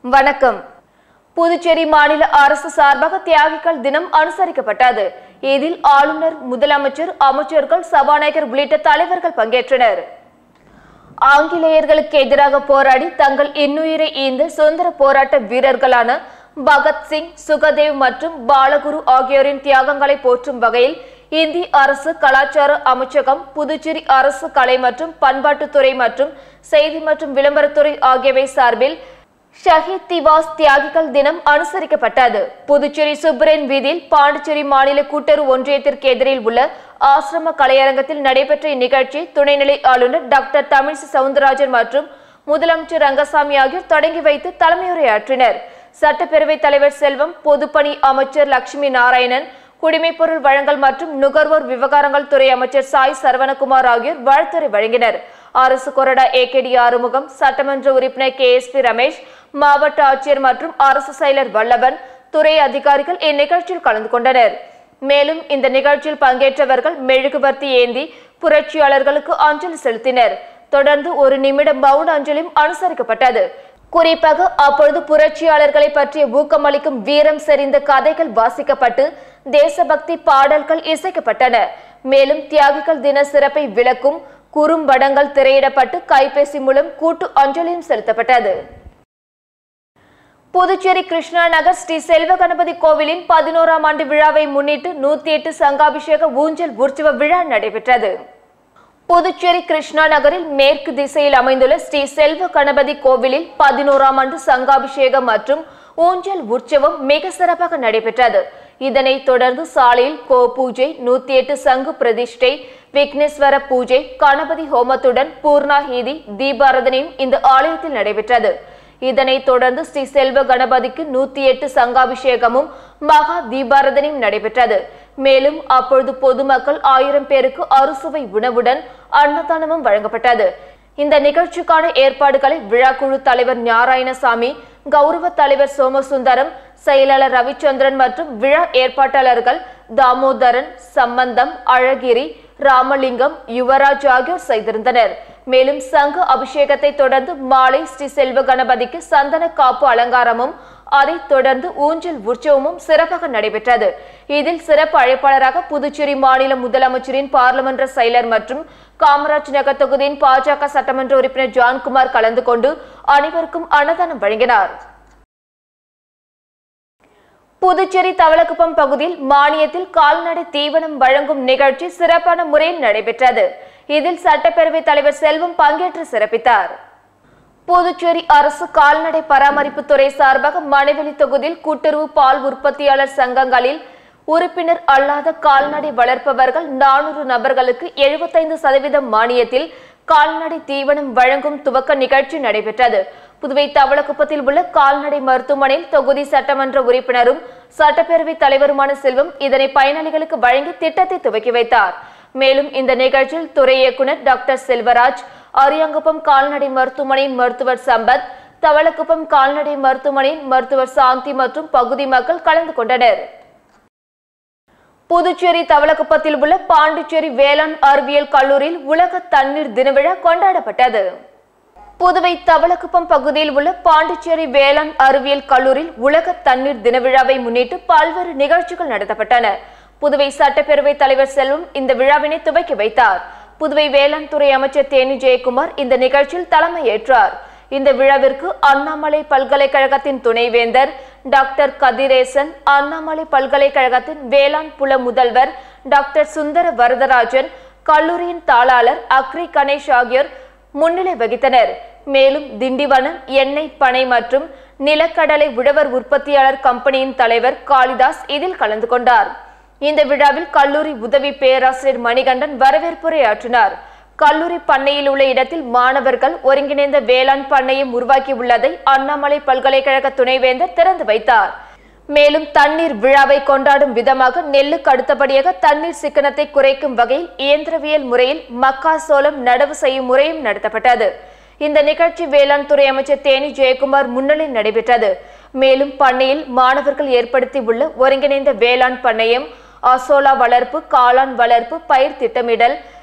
வணக்கம் புதுச்சேரி மாநில அரசு சார்பாக தியாகிகள் தினம் அனுசரிக்கப்பட்டது இதில் ஆளுநர் முதலமைச்சர் அமைச்சர்கள் சபாநாயகர் உள்ளிட்ட தலைவர்கள் பங்கேற்றனர் ஆங்கிலேயர்களுக்கு எதிராக போராடி தங்கள் இன்னுயிரை ஈந்த சுதந்திர போராட்ட வீரர்களான பகத்சிங் சுகதேவ் மற்றும் பாலகுரு ஆகியோரின் தியாகங்களை போற்றும் வகையில் இந்திய அரசு கலாச்சார அமைச்சகம் புதுச்சேரி அரசு கலை மற்றும் பண்பாட்டுத்துறை மற்றும் செய்தி மற்றும் விளம்பரத்துறை ஆகியவை சார்பில் ஷஹீத் திவாஸ் தியாகிகள் தினம் அனுசரிக்கப்பட்டது புதுச்சேரி சுப்ரன் வீதியில் பாண்டிச்சேரி மாநில கூட்டுறவு ஒன்றியத்திற்கு எதிரில் உள்ள ஆசிரம கலையரங்கத்தில் நடைபெற்ற இந்நிகழ்ச்சி துணைநிலை ஆளுநர் டாக்டர் தமிழிசை சவுந்தரராஜன் மற்றும் முதலமைச்சர் ரங்கசாமி ஆகியோர் தொடங்கி வைத்து தலைமையுரையாற்றினர் சட்டப்பேரவைத் தலைவர் செல்வம் பொதுப்பணி அமைச்சர் லட்சுமி நாராயணன் குடிமைப்பொருள் வழங்கல் மற்றும் நுகர்வோர் விவகாரங்கள் துறை அமைச்சர் சாய் சரவணகுமார் ஆகியோர் வாழ்த்துரை வழங்கினர் அரசு கொறடா ஏகேடி ஆறுமுகம் சட்டமன்ற உறுப்பினர் கே எஸ் பி ரமேஷ் மாவட்ட ஆட்சியர் மற்றும் அரசு செயலர் வல்லபன் துறை அதிகாரிகள் இந்நிகழ்ச்சியில் கலந்து கொண்டனர் மேலும் இந்த நிகழ்ச்சியில் பங்கேற்றவர்கள் மெழுகுபர்த்தி ஏந்தி புரட்சியாளர்களுக்கு அஞ்சலி செலுத்தினர் தொடர்ந்து ஒரு நிமிடம் மௌன அஞ்சலியும் அனுசரிக்கப்பட்டது குறிப்பாக அப்பொழுது புரட்சியாளர்களை பற்றிய ஊக்கமளிக்கும் வீரம் செறிந்த கதைகள் வாசிக்கப்பட்டு தேசபக்தி பாடல்கள் இசைக்கப்பட்டன மேலும் தியாகிகள் தின சிறப்பை விளக்கும் குறும்படங்கள் திரையிடப்பட்டு கைபேசி மூலம் கூட்டு அஞ்சலியும் செலுத்தப்பட்டது புதுச்சேரி கிருஷ்ணா நகர் ஸ்ரீ செல்வ கணபதி கோவிலின் பதினோராம் ஆண்டு விழாவை முன்னிட்டு நூத்தி எட்டு சங்காபிஷேக ஊஞ்சல் உற்சவ விழா நடைபெற்றது புதுச்சேரி கிருஷ்ணா நகரில் மேற்கு திசையில் அமைந்துள்ள ஸ்ரீ செல்வ கணபதி கோவிலில் பதினோராம் ஆண்டு சங்காபிஷேகம் மற்றும் ஊஞ்சல் உற்சவம் மிக சிறப்பாக நடைபெற்றது இதனைத் தொடர்ந்து சாலையில் கோ பூஜை நூத்தி எட்டு சங்கு பிரதிஷ்டை விக்னேஸ்வர பூஜை கணபதி ஹோமத்துடன் பூர்ணாஹீதி தீபாரதனையும் இந்த ஆலயத்தில் நடைபெற்றது இதனைத் தொடர்ந்து ஸ்ரீ செல்வ கணபதிக்கு நூத்தி எட்டு சங்காபிஷேகமும் மகா தீபாரதனையும் நடைபெற்றது மேலும் அப்பொழுது பொதுமக்கள் ஆயிரம் பேருக்கு அறுசுவை உணவுடன் அன்னதானமும் வழங்கப்பட்டது இந்த நிகழ்ச்சிக்கான ஏற்பாடுகளை விழாக்குழு தலைவர் நாராயணசாமி கௌரவ தலைவர் சோமசுந்தரம் செயலாளர் ரவிச்சந்திரன் மற்றும் விழா ஏற்பாட்டாளர்கள் தாமோதரன் சம்பந்தம் அழகிரி ராமலிங்கம் யுவராஜ் ஆகியோர் செய்திருந்தனர் மேலும் சங்க அபிஷேகத்தை தொடர்ந்து மாலை ஸ்ரீ செல்வ கணபதிக்கு சந்தன காப்பு அலங்காரமும் அதைத் தொடர்ந்து ஊஞ்சல் உற்சவமும் சிறப்பாக நடைபெற்றது இதில் சிறப்பு அழைப்பாளராக புதுச்சேரி மாநில முதலமைச்சரின் பார்லிமென்ற செயலர் மற்றும் காமராஜ் நகர் தொகுதியின் பாஜக சட்டமன்ற உறுப்பினர் ஜான்குமார் கலந்து கொண்டு அனைவருக்கும் அன்னதானம் வழங்கினார் புதுச்சேரி தவளக்குப்பம் பகுதியில் மானியத்தில் கால்நடை தீவனம் வழங்கும் நிகழ்ச்சி சிறப்பான முறையில் நடைபெற்றது இதில் சட்டப்பேரவைத் தலைவர் செல்வம் பங்கேற்று சிறப்பித்தார் புதுச்சேரி அரசு கால்நடை பராமரிப்பு துறை சார்பாக மணவெளி தொகுதியில் கூட்டுறவு பால் உற்பத்தியாளர் சங்கங்களில் உறுப்பினர் அல்லாத கால்நடை வளர்ப்பவர்கள் நானூறு நபர்களுக்கு எழுபத்தைந்து சதவீதம் மானியத்தில் கால்நடை தீவனம் வழங்கும் துவக்க நிகழ்ச்சி நடைபெற்றது புதுவை தவளக்குப்பத்தில் உள்ள கால்நடை மருத்துவமனையில் தொகுதி சட்டமன்ற உறுப்பினரும் சட்டப்பேரவை தலைவருமான செல்வம் இதனை பயனாளிகளுக்கு வழங்கி திட்டத்தை துவக்கி வைத்தார் மேலும் இந்த நிகழ்ச்சியில் துறை இயக்குநர் டாக்டர் செல்வராஜ் அரியாங்குப்பம் கால்நடை மருத்துவமனையின் மருத்துவர் சம்பத் தவளக்குப்பம் கால்நடை மருத்துவமனையின் மருத்துவர் சாந்தி மற்றும் பகுதி மக்கள் கலந்து கொண்டனர் புதுச்சேரி தவளக்குப்பத்தில் உள்ள பாண்டிச்சேரி வேளாண் அறிவியல் கல்லூரியில் உலக தண்ணீர் தின விழா கொண்டாடப்பட்டது புதுவை தவளக்குப்பம் பகுதியில் உள்ள பாண்டிச்சேரி வேளாண் அறிவியல் கல்லூரியில் உலக தண்ணீர் தின விழாவை முன்னிட்டு பல்வேறு நிகழ்ச்சிகள் நடத்தப்பட்டன புதுவை சட்டப்பேரவை தலைவர் செல்வம் இந்த விழாவினை துவக்கி வைத்தார் புதுவை வேளாண் துறை அமைச்சர் தேனி ஜெயக்குமார் இந்த நிகழ்ச்சியில் தலைமையேற்றார் இந்த விழாவிற்கு அண்ணாமலை பல்கலைக்கழகத்தின் துணைவேந்தர் டாக்டர் கதிரேசன் அண்ணாமலை பல்கலைக்கழகத்தின் வேளாண் புல முதல்வர் டாக்டர் சுந்தர வரதராஜன் கல்லூரியின் தாளாளர் அக்ரி கணேஷ் ஆகியோர் முன்னிலை வகித்தனர் மேலும் திண்டிவனம் எண்ணெய் பனை மற்றும் நிலக்கடலை உழவர் உற்பத்தியாளர் கம்பெனியின் தலைவர் காளிதாஸ் இதில் கலந்து கொண்டார் இந்த விழாவில் கல்லூரி உதவி பேராசிரியர் மணிகண்டன் வரவேற்புரையாற்றினார் கல்லூரி பண்ணையில் உள்ள இடத்தில் மாணவர்கள் ஒருங்கிணைந்த வேளாண் பண்ணையம் உருவாக்கி உள்ளதை அண்ணாமலை பல்கலைக்கழக துணைவேந்தர் திறந்து வைத்தார் மேலும் தண்ணீர் விழாவை கொண்டாடும் விதமாக நெல்லுக்கு அடுத்தபடியாக தண்ணீர் சிக்கனத்தை குறைக்கும் வகையில் இயந்திரவியல் முறையில் மக்காசோளம் நடவு செய்யும் முறையும் நடத்தப்பட்டது இந்த நிகழ்ச்சி வேளாண் துறை அமைச்சர் தேனி ஜெயக்குமார் முன்னிலை நடைபெற்றது மேலும் பண்ணையில் மாணவர்கள் ஏற்படுத்தி உள்ள ஒருங்கிணைந்த வேளாண் பண்ணையம் அசோலா வளர்ப்பு காளான் வளர்ப்பு பயிர் திட்டமிடல்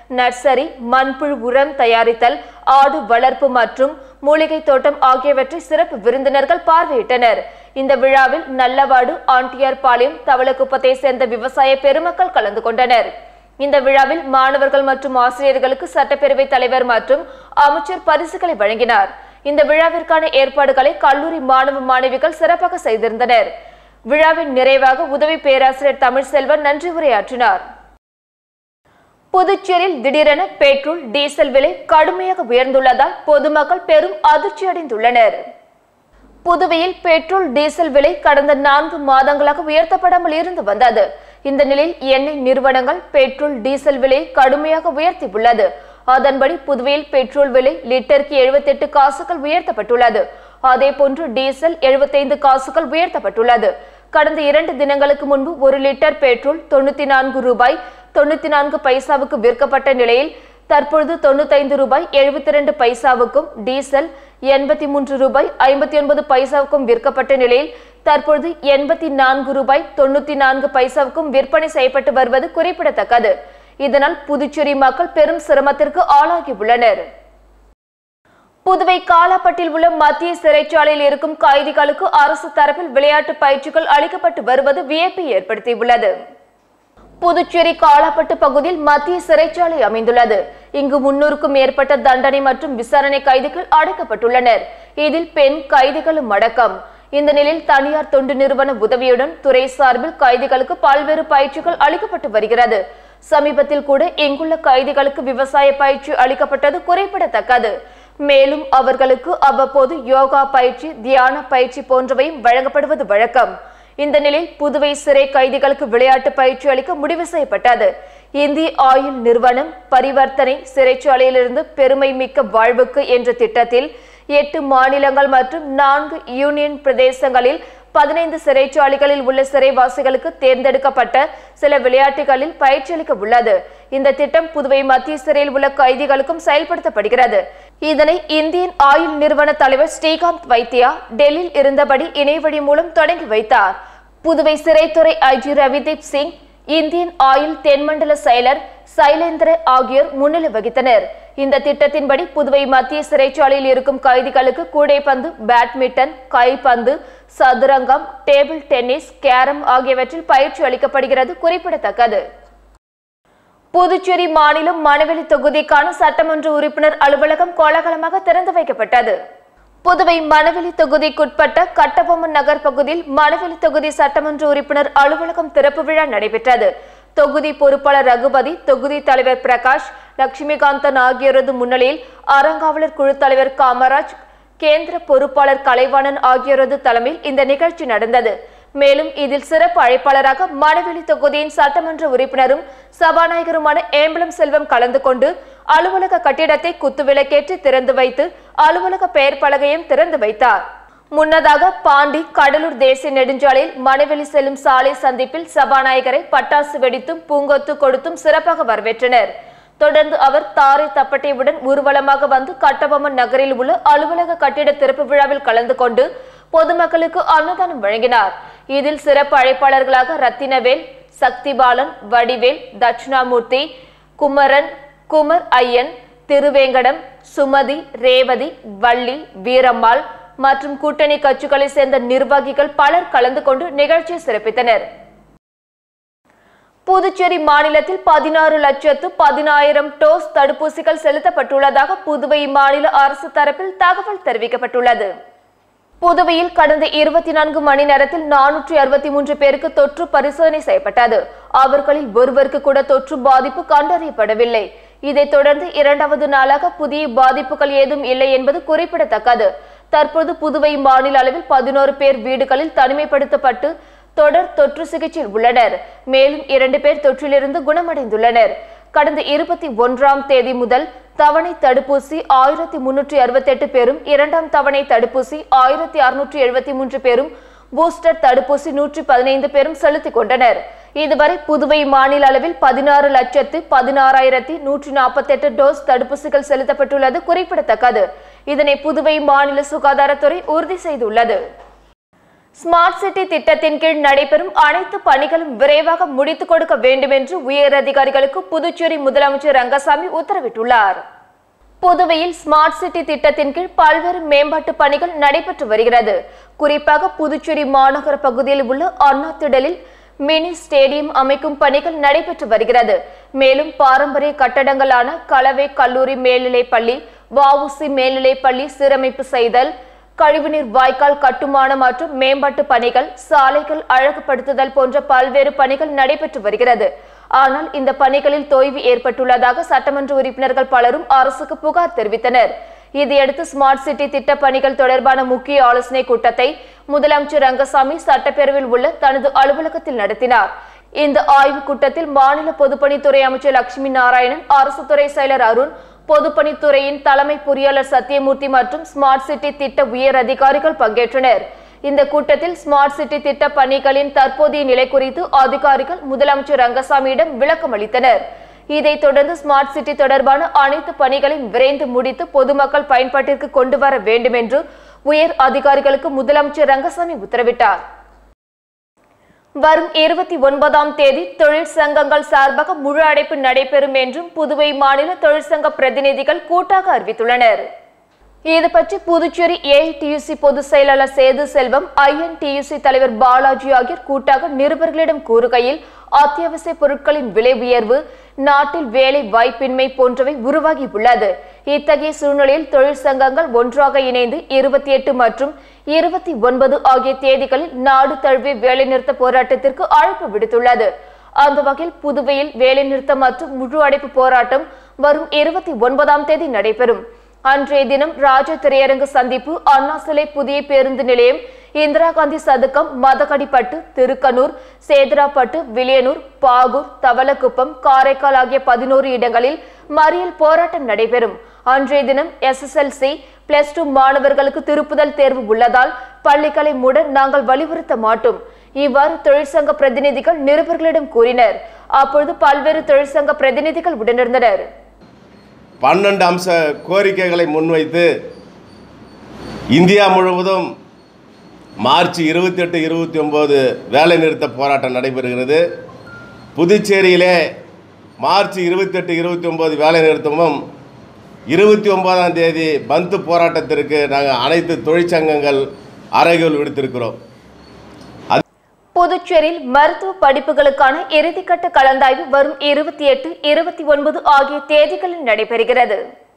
நர்சரி மண்புழு உரம் தயாரித்தல் ஆடு வளர்ப்பு மற்றும் மூலிகை தோட்டம் ஆகியவற்றை சிறப்பு விருந்தினர்கள் பார்வையிட்டனர் இந்த விழாவில் நல்லவாடு ஆண்டியார் பாளையம் தவளக்குப்பத்தை சேர்ந்த விவசாய பெருமக்கள் கலந்து கொண்டனர் இந்த விழாவில் மாணவர்கள் மற்றும் ஆசிரியர்களுக்கு சட்டப்பேரவை தலைவர் மற்றும் அமைச்சர் பரிசுகளை வழங்கினார் இந்த விழாவிற்கான ஏற்பாடுகளை கல்லூரி மாணவ மாணவிகள் சிறப்பாக செய்திருந்தனர் விழாவின் நிறைவாக உதவி பேராசிரியர் தமிழ்செல்வன் நன்றி உரையாற்றினார் புதுச்சேரியில் திடீரென பெட்ரோல் டீசல் விலை கடுமையாக உயர்ந்துள்ளதால் பொதுமக்கள் பெரும் அதிர்ச்சி அடைந்துள்ளனர் புதுவையில் பெட்ரோல் டீசல் விலை கடந்த நான்கு மாதங்களாக உயர்த்தப்படாமல் இருந்து வந்தது இந்த நிலையில் எண்ணெய் நிறுவனங்கள் பெட்ரோல் டீசல் விலையை கடுமையாக உயர்த்தி உள்ளது அதன்படி புதுவையில் பெட்ரோல் விலை லிட்டருக்கு 78 காசுகள் உயர்த்தப்பட்டுள்ளது அதேபோன்று டீசல் 75 காசுகள் உயர்த்தப்பட்டுள்ளது கடந்த இரண்டு தினங்களுக்கு முன்பு ஒரு லிட்டர் பெட்ரோல் தொண்ணூத்தி நான்கு ரூபாய் தொண்ணூத்தி நான்கு பைசாவுக்கு விற்கப்பட்ட நிலையில் தற்பொழுது தொண்ணூத்தைந்து ரூபாய் எழுபத்தி ரெண்டு பைசாவுக்கும் டீசல் எண்பத்தி மூன்று ரூபாய் ஐம்பத்தி ஒன்பது பைசாவுக்கும் விற்கப்பட்ட நிலையில் தற்பொழுது எண்பத்தி நான்கு ரூபாய் தொண்ணூத்தி நான்கு பைசாவுக்கும் விற்பனை செய்யப்பட்டு வருவது குறிப்பிடத்தக்கது இதனால் புதுச்சேரி மக்கள் பெரும் சிரமத்திற்கு ஆளாகி உள்ளனர் புதுவை காலாப்பட்டில் உள்ள மத்திய சிறைச்சாலையில் இருக்கும் கைதிகளுக்கு அரசு தரப்பில் விளையாட்டு பயிற்சிகள் அளிக்கப்பட்டு வருவது வியப்பை ஏற்படுத்தியுள்ளது புதுச்சேரி காலாப்பட்டு பகுதியில் மத்திய சிறைச்சாலை அமைந்துள்ளது இங்கு முன்னூறுக்கும் மேற்பட்ட தண்டனை மற்றும் விசாரணை கைதிகள் அடைக்கப்பட்டுள்ளனர் இதில் பெண் கைதிகளும் அடக்கம் இந்த நிலையில் தனியார் தொண்டு நிறுவன உதவியுடன் துறை சார்பில் கைதிகளுக்கு பல்வேறு பயிற்சிகள் அளிக்கப்பட்டு வருகிறது சமீபத்தில் கூட இங்குள்ள கைதிகளுக்கு விவசாய பயிற்சி அளிக்கப்பட்டது குறிப்பிடத்தக்கது மேலும் அவர்களுக்கு அவ்வப்போது யோகா பயிற்சி தியான பயிற்சி போன்றவையும் வழங்கப்படுவது வழக்கம் இந்த நிலையில் புதுவை சிறை கைதிகளுக்கு விளையாட்டு பயிற்சி அளிக்க முடிவு செய்யப்பட்டது இந்திய ஆயுள் நிறுவனம் பரிவர்த்தனை சிறைச்சாலையிலிருந்து பெருமை மிக்க வாழ்வுக்கு என்ற திட்டத்தில் எட்டு மாநிலங்கள் மற்றும் நான்கு யூனியன் பிரதேசங்களில் பதினைந்து சிறைச்சாலைகளில் உள்ள சிறைவாசிகளுக்கு தேர்ந்தெடுக்கப்பட்ட சில விளையாட்டுகளில் பயிற்சி அளிக்க உள்ளது இந்த திட்டம் புதுவை மத்திய சிறையில் உள்ள கைதிகளுக்கும் செயல்படுத்தப்படுகிறது இதனை இந்தியன் ஆயுள் நிறுவன தலைவர் ஸ்ரீகாந்த் வைத்தியா டெல்லியில் இருந்தபடி இணையவழி மூலம் தொடங்கி வைத்தார் புதுவை சிறைத்துறை ஐஜி ரவிதீப் சிங் இந்தியன் ஆயுள் தென்மண்டல செயலர் சைலேந்திர ஆகியோர் முன்னிலை வகித்தனர் இந்த திட்டத்தின்படி புதுவை மத்திய சிறைச்சாலையில் இருக்கும் கைதிகளுக்கு கூடைப்பந்து பேட்மிண்டன் கைப்பந்து சதுரங்கம் டேபிள் டென்னிஸ் கேரம் ஆகியவற்றில் பயிற்சி அளிக்கப்படுகிறது குறிப்பிடத்தக்கது புதுச்சேரி மாநிலம் மணவெளி தொகுதிக்கான சட்டமன்ற உறுப்பினர் அலுவலகம் கோலாகலமாக திறந்து வைக்கப்பட்டது புதுவை மணவெளி தொகுதிக்குட்பட்ட கட்டபொம்மன் நகர் பகுதியில் மணவெளி தொகுதி சட்டமன்ற உறுப்பினர் அலுவலகம் திறப்பு விழா நடைபெற்றது தொகுதி பொறுப்பாளர் ரகுபதி தொகுதி தலைவர் பிரகாஷ் லட்சுமிகாந்தன் ஆகியோரது முன்னிலையில் அறங்காவலர் குழு தலைவர் காமராஜ் கேந்திர பொறுப்பாளர் கலைவாணன் ஆகியோரது தலைமையில் இந்த நிகழ்ச்சி நடந்தது மேலும் இதில் சிறப்பு அழைப்பாளராக மணவெளி தொகுதியின் சட்டமன்ற உறுப்பினரும் சபாநாயகருமான ஏம்பலம் செல்வம் கலந்து கொண்டு அலுவலக கட்டிடத்தை குத்துவிளக்கேற்றி திறந்து வைத்து அலுவலக பெயர் பலகையும் திறந்து வைத்தார் முன்னதாக பாண்டி கடலூர் தேசிய நெடுஞ்சாலையில் மணவெளி செல்லும் சாலை சந்திப்பில் சபாநாயகரை பட்டாசு வெடித்தும் பூங்கொத்து கொடுத்தும் சிறப்பாக வரவேற்றனர் தொடர்ந்து அவர் தாரை தப்பட்டையுடன் ஊர்வலமாக வந்து கட்டபொம்மன் நகரில் உள்ள அலுவலக கட்டிட திறப்பு விழாவில் கலந்து கொண்டு பொதுமக்களுக்கு அன்னதானம் வழங்கினார் இதில் சிறப்பு அழைப்பாளர்களாக ரத்தினவேல் சக்திபாலன் வடிவேல் தட்சிணாமூர்த்தி குமரன் குமர் ஐயன் திருவேங்கடம் சுமதி ரேவதி வள்ளி வீரம்மாள் மற்றும் கூட்டணி கட்சிகளை சேர்ந்த நிர்வாகிகள் பலர் கலந்து கொண்டு நிகழ்ச்சியை சிறப்பித்தனர் புதுச்சேரி மாநிலத்தில் பதினாறு லட்சத்து பதினாயிரம் டோஸ் தடுப்பூசிகள் செலுத்தப்பட்டுள்ளதாக புதுவை மாநில அரசு தரப்பில் தகவல் தெரிவிக்கப்பட்டுள்ளது புதுவையில் கடந்த இருபத்தி நான்கு மணி நேரத்தில் நானூற்றி அறுபத்தி மூன்று பேருக்கு தொற்று பரிசோதனை செய்யப்பட்டது அவர்களில் ஒருவருக்கு கூட தொற்று பாதிப்பு கண்டறியப்படவில்லை இதைத் தொடர்ந்து இரண்டாவது நாளாக புதிய பாதிப்புகள் ஏதும் இல்லை என்பது குறிப்பிடத்தக்கது தற்போது புதுவை மாநில அளவில் பதினோரு பேர் வீடுகளில் தனிமைப்படுத்தப்பட்டு தொடர் தொற்று சிகிச்சையில் உள்ளனர் மேலும் இரண்டு பேர் தொற்றிலிருந்து குணமடைந்துள்ளனர் கடந்த இருபத்தி ஒன்றாம் தேதி முதல் தவணை தடுப்பூசி ஆயிரத்தி முன்னூற்றி அறுபத்தெட்டு பேரும் இரண்டாம் தவணை தடுப்பூசி ஆயிரத்தி அறுநூற்றி எழுபத்தி மூன்று பேரும் பூஸ்டர் தடுப்பூசி நூற்றி பதினைந்து பேரும் செலுத்திக் கொண்டனர் இதுவரை புதுவை மாநில அளவில் பதினாறு லட்சத்து பதினாறாயிரத்தி நூற்றி நாற்பத்தெட்டு டோஸ் தடுப்பூசிகள் செலுத்தப்பட்டுள்ளது குறிப்பிடத்தக்கது இதனை புதுவை மாநில சுகாதாரத்துறை உறுதி செய்துள்ளது ஸ்மார்ட் சிட்டி திட்டத்தின் கீழ் நடைபெறும் அனைத்து பணிகளும் விரைவாக முடித்துக் கொடுக்க வேண்டும் என்று உயர் அதிகாரிகளுக்கு புதுச்சேரி முதலமைச்சர் ரங்கசாமி உத்தரவிட்டுள்ளார் புதுவையில் ஸ்மார்ட் சிட்டி திட்டத்தின் கீழ் பல்வேறு மேம்பாட்டு பணிகள் நடைபெற்று வருகிறது குறிப்பாக புதுச்சேரி மாநகர பகுதியில் உள்ள அண்ணா திடலில் மினி ஸ்டேடியம் அமைக்கும் பணிகள் நடைபெற்று வருகிறது மேலும் பாரம்பரிய கட்டடங்களான கலவை கல்லூரி மேல்நிலைப் பள்ளி வஉசி மேல்நிலைப் பள்ளி சீரமைப்பு செய்தல் கழிவுநீர் வாய்க்கால் கட்டுமானம் மற்றும் மேம்பாட்டு பணிகள் சாலைகள் அழகுபடுத்துதல் போன்ற பல்வேறு பணிகள் நடைபெற்று வருகிறது ஆனால் இந்த பணிகளில் தொய்வு ஏற்பட்டுள்ளதாக சட்டமன்ற உறுப்பினர்கள் பலரும் அரசுக்கு புகார் தெரிவித்தனர் இதையடுத்து ஸ்மார்ட் சிட்டி திட்ட பணிகள் தொடர்பான முக்கிய ஆலோசனை கூட்டத்தை முதலமைச்சர் ரங்கசாமி சட்டப்பேரவையில் உள்ள தனது அலுவலகத்தில் நடத்தினார் இந்த ஆய்வுக் கூட்டத்தில் மாநில பொதுப்பணித்துறை அமைச்சர் லட்சுமி நாராயணன் அரசு துறை செயலர் அருண் பொதுப்பணித்துறையின் தலைமை பொறியாளர் சத்யமூர்த்தி மற்றும் ஸ்மார்ட் சிட்டி திட்ட உயர் அதிகாரிகள் பங்கேற்றனர் இந்த கூட்டத்தில் ஸ்மார்ட் சிட்டி திட்ட பணிகளின் தற்போதைய நிலை குறித்து அதிகாரிகள் முதலமைச்சர் ரங்கசாமியிடம் விளக்கம் அளித்தனர் இதைத் தொடர்ந்து ஸ்மார்ட் சிட்டி தொடர்பான அனைத்து பணிகளையும் விரைந்து முடித்து பொதுமக்கள் பயன்பாட்டிற்கு கொண்டு வர வேண்டும் என்று உயர் அதிகாரிகளுக்கு முதலமைச்சர் ரங்கசாமி உத்தரவிட்டார் வரும் இருபத்தி ஒன்பதாம் தேதி தொழிற்சங்கங்கள் சார்பாக முழு அடைப்பு நடைபெறும் என்றும் புதுவை மாநில தொழிற்சங்க பிரதிநிதிகள் கூட்டாக அறிவித்துள்ளனர் இது பற்றி புதுச்சேரி ஏஐடியூசி பொதுச் செயலாளர் சேது செல்வம் ஐஎன்டியூசி தலைவர் பாலாஜி ஆகியோர் கூட்டாக நிருபர்களிடம் கூறுகையில் அத்தியாவசிய பொருட்களின் விலை உயர்வு நாட்டில் வேலை வாய்ப்பின்மை போன்றவை உருவாகி உள்ளது இத்தகைய சூழ்நிலையில் தொழிற்சங்கங்கள் ஒன்றாக இணைந்து இருபத்தி எட்டு மற்றும் இருபத்தி ஒன்பது ஆகிய தேதிகளில் நாடு தழுவிய வேலைநிறுத்த போராட்டத்திற்கு அழைப்பு விடுத்துள்ளது அந்த வகையில் புதுவையில் வேலைநிறுத்தம் மற்றும் முழு அடைப்பு போராட்டம் வரும் இருபத்தி ஒன்பதாம் தேதி நடைபெறும் அன்றைய தினம் ராஜ திரையரங்கு சந்திப்பு அண்ணா சிலை புதிய பேருந்து நிலையம் இந்திரா காந்தி சதுக்கம் மதகடிப்பட்டு திருக்கனூர் சேதராப்பட்டு வில்லியனூர் பாகூர் தவளக்குப்பம் காரைக்கால் ஆகிய பதினோரு இடங்களில் மறியல் போராட்டம் நடைபெறும் அன்றைய தினம் எஸ்எஸ்எல்சி பிளஸ் டூ மாணவர்களுக்கு திருப்புதல் தேர்வு உள்ளதால் பள்ளிகளை மூட நாங்கள் வலியுறுத்த மாட்டோம் இவ்வாறு தொழிற்சங்க பிரதிநிதிகள் நிருபர்களிடம் கூறினர் அப்பொழுது பல்வேறு தொழிற்சங்க பிரதிநிதிகள் உடனிருந்தனர் பன்னெண்டு அம்ச கோரிக்கைகளை முன்வைத்து இந்தியா முழுவதும் மார்ச் இருபத்தி எட்டு இருபத்தி ஒம்பது வேலைநிறுத்த போராட்டம் நடைபெறுகிறது புதுச்சேரியிலே மார்ச் இருபத்தெட்டு இருபத்தி ஒம்பது வேலைநிறுத்தமும் இருபத்தி ஒன்பதாம் தேதி பந்து போராட்டத்திற்கு நாங்கள் அனைத்து தொழிற்சங்கங்கள் அறைகோல் விடுத்திருக்கிறோம் புதுச்சேரியில் மருத்துவ படிப்புகளுக்கான இறுதிக்கட்ட கலந்தாய்வு வரும் இருபத்தி எட்டு இருபத்தி ஒன்பது ஆகிய தேதிகளில் நடைபெறுகிறது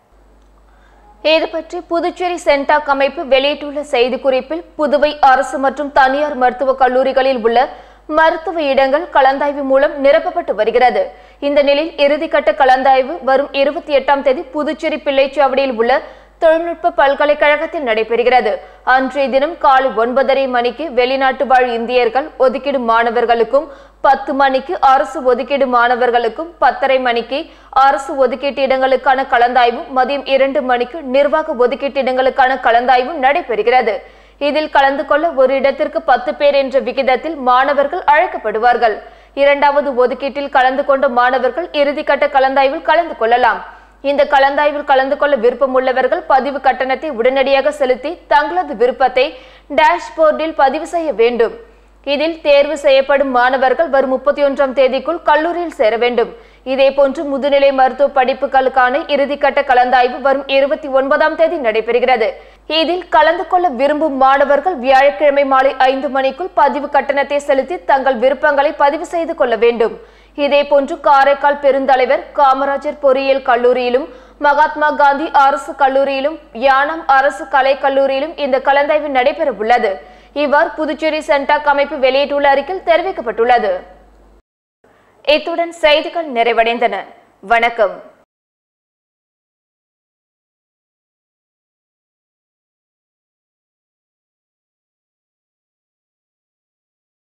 இது பற்றி புதுச்சேரி சென்டாக் அமைப்பு வெளியிட்டுள்ள செய்திக்குறிப்பில் புதுவை அரசு மற்றும் தனியார் மருத்துவக் கல்லூரிகளில் உள்ள மருத்துவ இடங்கள் கலந்தாய்வு மூலம் நிரப்பப்பட்டு வருகிறது இந்த நிலையில் இறுதிக்கட்ட கலந்தாய்வு வரும் இருபத்தி எட்டாம் தேதி புதுச்சேரி பிள்ளைச்சாவடியில் உள்ள தொழில்நுட்ப பல்கலைக்கழகத்தில் நடைபெறுகிறது அன்றைய தினம் காலை ஒன்பதரை மணிக்கு வெளிநாட்டு வாழ் இந்தியர்கள் ஒதுக்கீடு மாணவர்களுக்கும் பத்து மணிக்கு அரசு ஒதுக்கீடு மாணவர்களுக்கும் பத்தரை மணிக்கு அரசு ஒதுக்கீட்டு இடங்களுக்கான கலந்தாய்வும் மதியம் இரண்டு மணிக்கு நிர்வாக ஒதுக்கீட்டு இடங்களுக்கான கலந்தாய்வும் நடைபெறுகிறது இதில் கலந்து கொள்ள ஒரு இடத்திற்கு பத்து பேர் என்ற விகிதத்தில் மாணவர்கள் அழைக்கப்படுவார்கள் இரண்டாவது ஒதுக்கீட்டில் கலந்து கொண்ட மாணவர்கள் இறுதிக்கட்ட கலந்தாய்வில் கலந்து கொள்ளலாம் இந்த கலந்தாய்வில் கலந்து கொள்ள விருப்பமுள்ளவர்கள் பதிவு கட்டணத்தை உடனடியாக செலுத்தி தங்களது விருப்பத்தை டேஷ்போர்டில் பதிவு செய்ய வேண்டும் இதில் தேர்வு செய்யப்படும் மாணவர்கள் வரும் முப்பத்தி ஒன்றாம் தேதிக்குள் கல்லூரியில் சேர வேண்டும் இதேபோன்று முதுநிலை மருத்துவ படிப்புகளுக்கான இறுதிக்கட்ட கலந்தாய்வு வரும் இருபத்தி ஒன்பதாம் தேதி நடைபெறுகிறது இதில் கலந்து கொள்ள விரும்பும் மாணவர்கள் வியாழக்கிழமை மாலை ஐந்து மணிக்குள் பதிவு கட்டணத்தை செலுத்தி தங்கள் விருப்பங்களை பதிவு செய்து கொள்ள வேண்டும் இதேபோன்று காரைக்கால் பெருந்தலைவர் காமராஜர் பொறியியல் கல்லூரியிலும் மகாத்மா காந்தி அரசு கல்லூரியிலும் யானம் அரசு கலை கல்லூரியிலும் இந்த கலந்தாய்வு நடைபெற உள்ளது இவ்வாறு புதுச்சேரி சென்டாக் அமைப்பு வெளியிட்டுள்ள அறிக்கையில் தெரிவிக்கப்பட்டுள்ளது இத்துடன் செய்திகள் நிறைவடைந்தன வணக்கம்